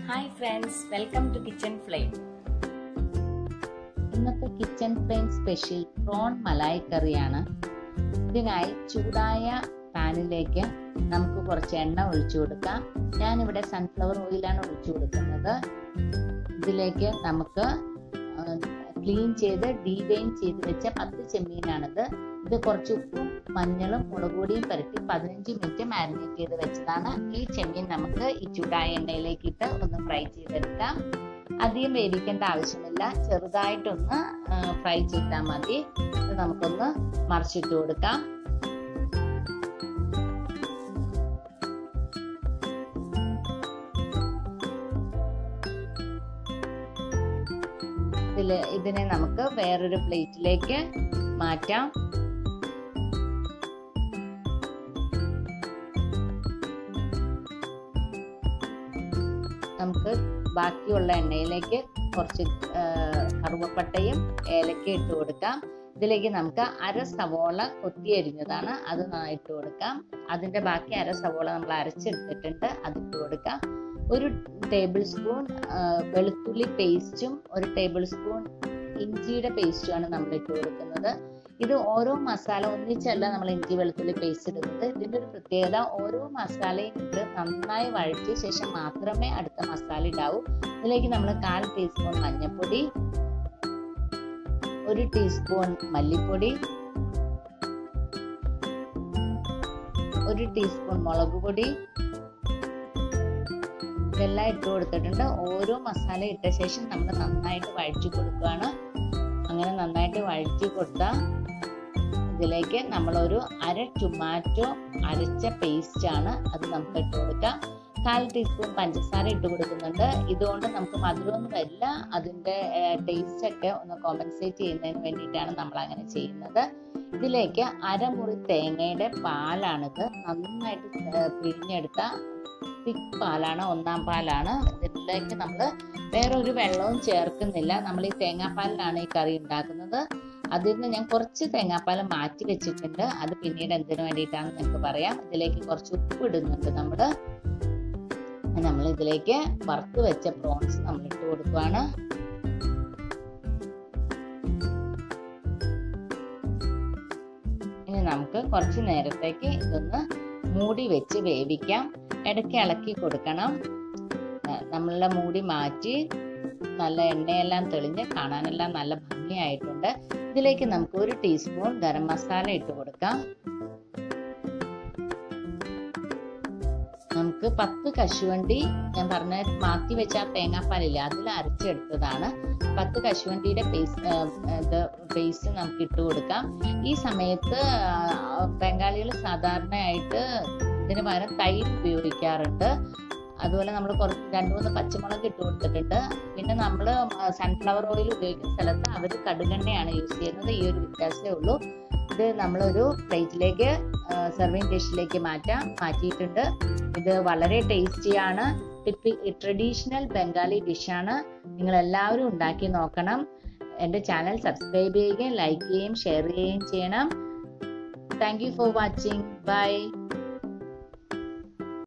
hi friends welcome to kitchen flame ഇന്നത്തെ kitchen flame special prawn malai കറിയാണ് ഇതിനായി ചൂടായ പാനിലേക്ക് നമുക്ക് കുറച്ച് എണ്ണ ഒഴിച്ചു കൊടുക്കാം ഞാനിവിടെ സൺഫ്ലവർ ഓയിലാണ് ഒഴിച്ചു കൊടുക്കുന്നത് ഇതിലേക്ക് നമുക്ക് ക്ലീൻ ചെയ്ത് ഡീവെയിൻ ചെയ്ത് വെച്ച പത്ത് ചെമ്മീനാണിത് ഇത് കുറച്ച് ഉപ്പും മഞ്ഞളും മുളക് പൊടിയും പുരട്ടി പതിനഞ്ച് മിനിറ്റ് മാരിനേറ്റ് ചെയ്ത് വെച്ചതാണ് ഈ ചെമ്മീൻ നമുക്ക് ഈ ചൂടായ എണ്ണയിലേക്ക് ഇട്ട് ഒന്ന് ഫ്രൈ ചെയ്തെടുക്കാം അധികം വേവിക്കേണ്ട ആവശ്യമില്ല ചെറുതായിട്ടൊന്ന് ഫ്രൈ ചെയ്താൽ മതി ഇത് നമുക്കൊന്ന് മറിച്ചിട്ട് കൊടുക്കാം ഇതില് ഇതിനെ നമുക്ക് വേറൊരു പ്ലേറ്റിലേക്ക് മാറ്റാം നമുക്ക് ബാക്കിയുള്ള എണ്ണയിലേക്ക് കുറച്ച് കറുവപ്പട്ടയും ഏലക്ക ഇട്ട് കൊടുക്കാം ഇതിലേക്ക് നമുക്ക് അര സവോള കൊത്തി അരിഞ്ഞതാണ് അത് ഇട്ട് കൊടുക്കാം അതിന്റെ ബാക്കി അര സവോള നമ്മൾ അരച്ചെടുത്തിട്ടുണ്ട് അത് ഇട്ട് കൊടുക്കാം ഒരു ടേബിൾ സ്പൂൺ വെളുത്തുള്ളി പേസ്റ്റും ഒരു ടേബിൾ സ്പൂൺ ഇഞ്ചിയുടെ പേസ്റ്റുമാണ് നമ്മൾ ഇട്ട് കൊടുക്കുന്നത് ഇത് ഓരോ മസാല ഒന്നിച്ചല്ല നമ്മൾ ഇഞ്ചി വെളുത്തുള്ളി പേസ്റ്റ് ഇടുന്നത് ഇതിൻ്റെ ഒരു പ്രത്യേകത ഓരോ മസാലയും ഇട്ട് നന്നായി വഴറ്റിയ ശേഷം മാത്രമേ അടുത്ത മസാല ഇടാവൂ ഇതിലേക്ക് നമ്മൾ കാൽ ടീസ്പൂൺ മഞ്ഞൾപ്പൊടി ഒരു ടീസ്പൂൺ മല്ലിപ്പൊടി ഒരു ടീസ്പൂൺ മുളക് പൊടി ഇതെല്ലാം ഇട്ട് കൊടുത്തിട്ടുണ്ട് ഓരോ മസാല ഇട്ട ശേഷം നമ്മൾ നന്നായിട്ട് വഴറ്റി കൊടുക്കുകയാണ് അങ്ങനെ നന്നായിട്ട് വഴറ്റി കൊടുത്താൽ ഇതിലേക്ക് നമ്മളൊരു അര ടൊമാറ്റോ അരച്ച പേസ്റ്റ് ആണ് അത് നമുക്ക് ഇട്ട് കൊടുക്കാം കാൽ ടീസ്പൂൺ പഞ്ചസാര ഇട്ട് കൊടുക്കുന്നുണ്ട് ഇതുകൊണ്ട് നമുക്ക് മധുരമൊന്നും വരില്ല അതിൻ്റെ ടേസ്റ്റ് ഒക്കെ ഒന്ന് കോമ്പൻസേറ്റ് ചെയ്യുന്നതിന് വേണ്ടിയിട്ടാണ് നമ്മൾ അങ്ങനെ ചെയ്യുന്നത് ഇതിലേക്ക് അരമുറി തേങ്ങയുടെ പാലാണിത് നന്നായിട്ട് പിഴിഞ്ഞെടുത്ത തിക്ക് പാലാണ് ഒന്നാം പാലാണ് ഇതിലേക്ക് നമ്മൾ വേറെ ഒരു വെള്ളവും ചേർക്കുന്നില്ല നമ്മൾ ഈ തേങ്ങാപ്പാലിലാണ് ഈ കറി ഉണ്ടാക്കുന്നത് അതിൽ നിന്ന് ഞാൻ കുറച്ച് തേങ്ങാപ്പാൽ മാറ്റി വെച്ചിട്ടുണ്ട് അത് പിന്നീട് എന്തിനു വേണ്ടിയിട്ടാണെന്ന് നിങ്ങൾക്ക് പറയാം ഇതിലേക്ക് കുറച്ച് ഉപ്പ് ഇടുന്നുണ്ട് നമ്മൾ നമ്മൾ ഇതിലേക്ക് വറുത്ത് വെച്ച പ്രോൺസ് നമ്മൾ ഇട്ട് കൊടുക്കുകയാണ് ഇനി നമുക്ക് കുറച്ച് നേരത്തേക്ക് ഇതൊന്ന് മൂടി വെച്ച് വേവിക്കാം ഇടയ്ക്ക് ഇളക്കി കൊടുക്കണം നമ്മളുടെ മൂടി മാറ്റി നല്ല എണ്ണയെല്ലാം തെളിഞ്ഞ് കാണാനെല്ലാം നല്ല ഭംഗിയായിട്ടുണ്ട് ഇതിലേക്ക് നമുക്ക് ഒരു ടീസ്പൂൺ ഗരം മസാല ഇട്ട് കൊടുക്കാം നമുക്ക് പത്ത് കശുവണ്ടി ഞാൻ പറഞ്ഞ മാറ്റി വെച്ച തേങ്ങാപ്പാലില്ല അതിൽ അരച്ചെടുത്തതാണ് പത്ത് കശുവണ്ടിയുടെ പേസ്റ്റ് ഇത് പേസ്റ്റ് നമുക്ക് ഇട്ട് കൊടുക്കാം ഈ സമയത്ത് ബംഗാളികൾ സാധാരണയായിട്ട് ഇതിന് പകരം തൈര് ഉപയോഗിക്കാറുണ്ട് അതുപോലെ നമ്മൾ കുറച്ച് രണ്ട് മൂന്ന് പച്ചമുളക് ഇട്ട് കൊടുത്തിട്ടുണ്ട് പിന്നെ നമ്മൾ സൺഫ്ലവർ ഓയിൽ ഉപയോഗിക്കുന്ന സ്ഥലത്ത് അവർ കടുകെണ്ണയാണ് യൂസ് ചെയ്യുന്നത് ഈ ഒരു വ്യത്യാസമേ ഉള്ളൂ ഇത് നമ്മളൊരു പ്ലേറ്റിലേക്ക് സെർവിങ് ഡിഷിലേക്ക് മാറ്റാം മാറ്റിയിട്ടുണ്ട് ഇത് വളരെ ടേസ്റ്റിയാണ് ടിപ്പി ട്രഡീഷണൽ ബംഗാളി ഡിഷാണ് നിങ്ങൾ എല്ലാവരും ഉണ്ടാക്കി നോക്കണം എൻ്റെ ചാനൽ സബ്സ്ക്രൈബ് ചെയ്യുകയും ലൈക്ക് ചെയ്യുകയും ഷെയർ ചെയ്യുകയും ചെയ്യണം thank you for watching by